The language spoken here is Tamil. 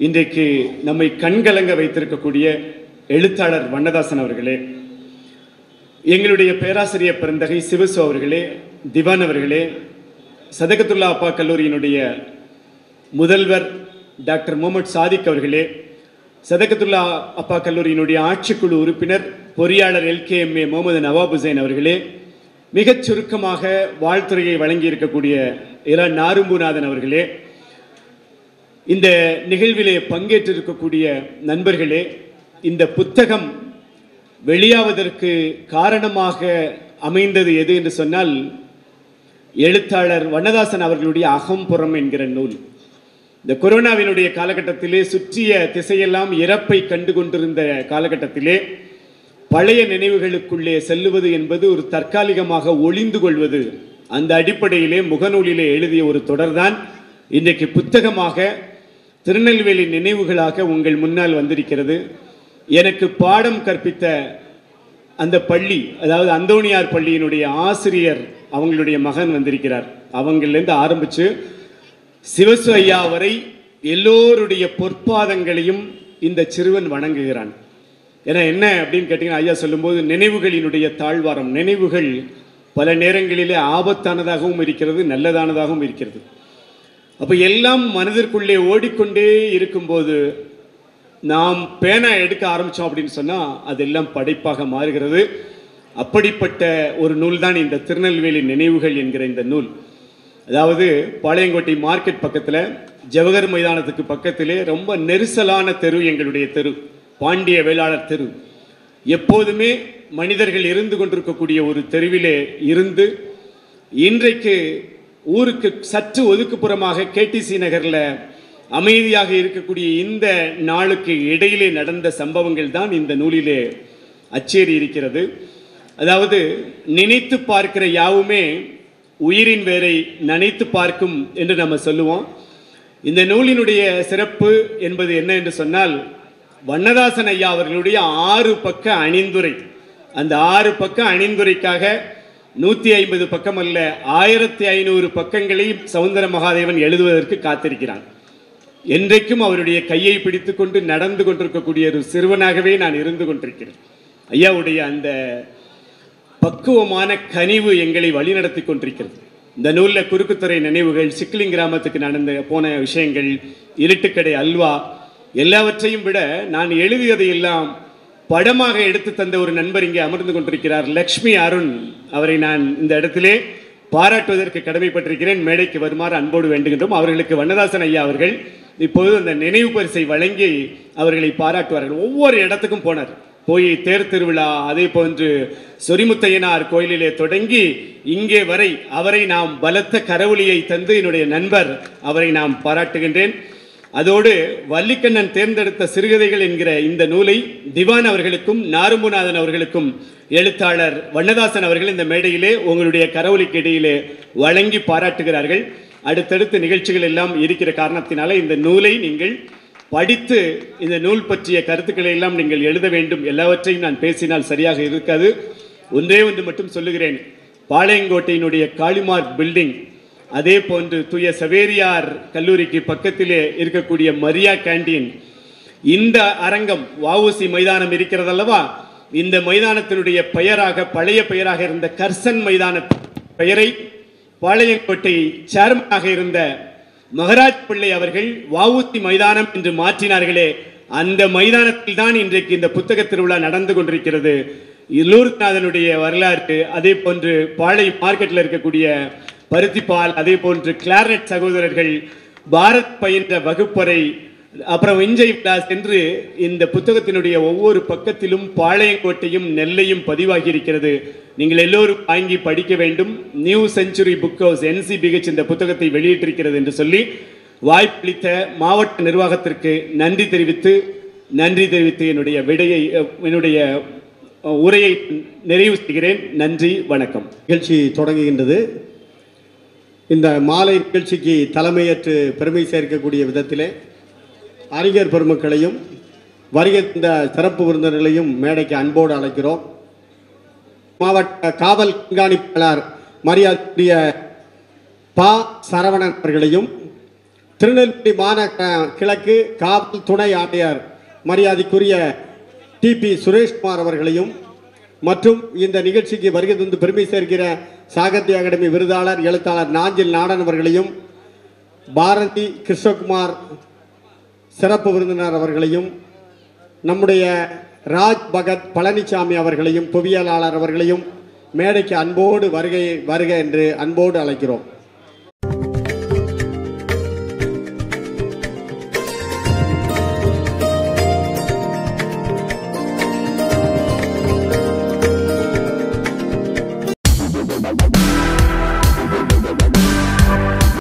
இன்றைக்கு நம்மை கண்கலங்க வைத்திருக்கக்கூடிய எழுத்தாளர் வண்ணதாசன் அவர்களே எங்களுடைய பேராசிரியர் பெருந்தகை சிவசு அவர்களே திவான் அவர்களே சதகத்துல்லா அப்பா கல்லூரியினுடைய முதல்வர் டாக்டர் முகமது சாதிக் அவர்களே சதகத்துல்லா அப்பா கல்லூரியினுடைய ஆட்சிக்குழு உறுப்பினர் பொறியாளர் எல்கேஎம்ஏ முகமது நவாப் ஹுசைன் அவர்களே மிகச் சுருக்கமாக வாழ்த்துறையை வழங்கியிருக்கக்கூடிய இரா நாரும்புநாதன் அவர்களே இந்த நிகழ்விலே பங்கேற்றிருக்கக்கூடிய நண்பர்களே இந்த புத்தகம் வெளியாவதற்கு காரணமாக அமைந்தது எது என்று சொன்னால் எழுத்தாளர் வண்ணதாசன் அவர்களுடைய அகம்புறம் என்கிற நூல் இந்த கொரோனாவினுடைய காலகட்டத்திலே சுற்றிய திசையெல்லாம் இறப்பை கண்டு கொண்டிருந்த காலகட்டத்திலே பழைய நினைவுகளுக்குள்ளே செல்லுவது என்பது ஒரு தற்காலிகமாக ஒளிந்து கொள்வது அந்த அடிப்படையிலே முகநூலிலே எழுதிய ஒரு தொடர்தான் இன்றைக்கு புத்தகமாக திருநெல்வேலி நினைவுகளாக உங்கள் முன்னால் வந்திருக்கிறது எனக்கு பாடம் கற்பித்த அந்த பள்ளி அதாவது அந்தோணியார் பள்ளியினுடைய ஆசிரியர் அவங்களுடைய மகன் வந்திருக்கிறார் அவங்கள்லேருந்து ஆரம்பித்து சிவசு ஐயா வரை எல்லோருடைய பொற்பாதங்களையும் இந்த சிறுவன் வணங்குகிறான் ஏன்னா என்ன அப்படின்னு கேட்டிங்கன்னா ஐயா சொல்லும்போது நினைவுகளினுடைய தாழ்வாரம் நினைவுகள் பல நேரங்களிலே ஆபத்தானதாகவும் இருக்கிறது நல்லதானதாகவும் இருக்கிறது அப்போ எல்லாம் மனதிற்குள்ளே ஓடிக்கொண்டே இருக்கும்போது நாம் பேனா எடுக்க ஆரம்பித்தோம் அப்படின்னு சொன்னால் அதெல்லாம் படைப்பாக மாறுகிறது அப்படிப்பட்ட ஒரு நூல் தான் இந்த திருநெல்வேலி நினைவுகள் என்கிற இந்த நூல் அதாவது பாளையங்கோட்டை மார்க்கெட் பக்கத்தில் ஜவஹர் மைதானத்துக்கு பக்கத்திலே ரொம்ப நெரிசலான தெரு எங்களுடைய தெரு பாண்டிய வேளாளர் தெரு எப்போதுமே மனிதர்கள் இருந்து கொண்டிருக்கக்கூடிய ஒரு தெருவிலே இருந்து இன்றைக்கு ஊருக்கு சற்று ஒதுக்குப்புறமாக கேடிசி நகரில் அமைதியாக இருக்கக்கூடிய இந்த நாளுக்கு இடையிலே நடந்த சம்பவங்கள் தான் இந்த நூலிலே அச்சேறி இருக்கிறது அதாவது நினைத்து பார்க்கிற யாவுமே உயிரின் வேரை நனைத்து பார்க்கும் என்று நம்ம சொல்லுவோம் இந்த நூலினுடைய சிறப்பு என்பது என்ன என்று சொன்னால் வண்ணதாசன் ஐயா அவர்களுடைய ஆறு பக்க அணிந்துரை அந்த ஆறு பக்க அணிந்துரைக்காக நூற்றி ஐம்பது பக்கம் அல்ல ஆயிரத்தி ஐநூறு பக்கங்களை சவுந்தர மகாதேவன் எழுதுவதற்கு காத்திருக்கிறான் என்றைக்கும் அவருடைய கையை பிடித்துக்கொண்டு நடந்து கொண்டிருக்கக்கூடிய ஒரு சிறுவனாகவே நான் இருந்து கொண்டிருக்கிறேன் ஐயாவுடைய அந்த பக்குவமான கனிவு எங்களை வழிநடத்தி கொண்டிருக்கிறது இந்த நூலில் குறுக்குத்துறை நினைவுகள் சிக்கிலிங் கிராமத்துக்கு நடந்த போன விஷயங்கள் இருட்டுக்கடை அல்வா எல்லாவற்றையும் விட நான் எழுதியதை எல்லாம் படமாக எடுத்து தந்த ஒரு நண்பர் இங்கே அமர்ந்து கொண்டிருக்கிறார் லக்ஷ்மி அருண் அவரை நான் இந்த இடத்திலே பாராட்டுவதற்கு கடமைப்பட்டிருக்கிறேன் மேடைக்கு வருமாறு அன்போடு வேண்டுகின்றோம் அவர்களுக்கு வண்ணதாசன் ஐயா அவர்கள் இப்போது அந்த நினைவு பரிசை வழங்கி அவர்களை பாராட்டுவார்கள் ஒவ்வொரு இடத்துக்கும் போனார் போய் தேர் திருவிழா அதே போன்று சொரிமுத்தையனார் கோயிலிலே தொடங்கி இங்கே வரை அவரை நாம் பலத்த கரவொலியை தந்து என்னுடைய நண்பர் அவரை நாம் பாராட்டுகின்றேன் அதோடு வள்ளிக்கண்ணன் தேர்ந்தெடுத்த சிறுகதைகள் என்கிற இந்த நூலை திவான் அவர்களுக்கும் நாரும்புநாதன் அவர்களுக்கும் எழுத்தாளர் வண்ணதாசன் அவர்கள் இந்த மேடையிலே உங்களுடைய கரவொலிக்கு இடையிலே வழங்கி பாராட்டுகிறார்கள் அடுத்தடுத்த நிகழ்ச்சிகள் எல்லாம் இருக்கிற காரணத்தினால இந்த நூலை நீங்கள் படித்து இந்த நூல் பற்றிய கருத்துக்களை எல்லாம் நீங்கள் எழுத வேண்டும் எல்லாவற்றையும் நான் பேசினால் சரியாக இருக்காது ஒன்றே ஒன்று மட்டும் சொல்லுகிறேன் பாளையங்கோட்டையினுடைய காளிமார்க் பில்டிங் அதே போன்று தூய சவேரியார் கல்லூரிக்கு பக்கத்திலே இருக்கக்கூடிய மரியா கேண்டீன் இந்த அரங்கம் வஉசி மைதானம் இருக்கிறதல்லவா இந்த மைதானத்தினுடைய பெயராக பழைய பெயராக இருந்த கர்சன் மைதான பெயரை பாளையங்கோட்டை சேர்மனாக இருந்த மகராஜ் பிள்ளை அவர்கள் வஉசி மைதானம் என்று மாற்றினார்களே அந்த மைதானத்தில் தான் இன்றைக்கு இந்த புத்தக திருவிழா நடந்து கொண்டிருக்கிறது லூர்நாதனுடைய வரலாறு அதே போன்று பாளை மார்க்கெட்டில் இருக்கக்கூடிய பருத்திப்பால் அதே போன்று கிளாரட் சகோதரர்கள் பாரத் பயின்ற வகுப்பறை அப்புறம் விஞ்சை கிளாஸ் என்று இந்த புத்தகத்தினுடைய ஒவ்வொரு பக்கத்திலும் பாளையங்கோட்டையும் நெல்லையும் பதிவாகி இருக்கிறது நீங்கள் எல்லோரும் வாங்கி படிக்க வேண்டும் new century book house NCBH இந்த புத்தகத்தை வெளியிட்டிருக்கிறது என்று சொல்லி வாய்ப்பளித்த மாவட்ட நிர்வாகத்திற்கு நன்றி தெரிவித்து நன்றி தெரிவித்து என்னுடைய விடையை என்னுடைய உரையை நிறைவு செய்கிறேன் நன்றி வணக்கம் நிகழ்ச்சி தொடங்குகின்றது இந்த மாலை நிகழ்ச்சிக்கு தலைமையேற்று பெருமை சேர்க்கக்கூடிய விதத்திலே அறிஞர் பெருமக்களையும் வருகை இந்த சிறப்பு விருந்தினர்களையும் மேடைக்கு அன்போடு அழைக்கிறோம் மாவட்ட காவல் கண்காணிப்பாளர் மரியாதைக்குரிய பா சரவணன் அவர்களையும் திருநெல்வேலி மாநகர கிழக்கு காவல் துணை ஆணையர் மரியாதைக்குரிய டிபி சுரேஷ்குமார் அவர்களையும் மற்றும் இந்த நிகழ்ச்சிக்கு வருகை தந்து பெருமை சேர்க்கிற சாகித்ய அகாடமி விருதாளர் எழுத்தாளர் நாஞ்சில் நாடன் அவர்களையும் பாரதி கிருஷ்ணகுமார் சிறப்பு விருந்தினர் அவர்களையும் நம்முடைய ராஜ் பகத் பழனிசாமி அவர்களையும் புவியியலாளர் அவர்களையும் மேடைக்கு அன்போடு வருகை வருக என்று அன்போடு அழைக்கிறோம்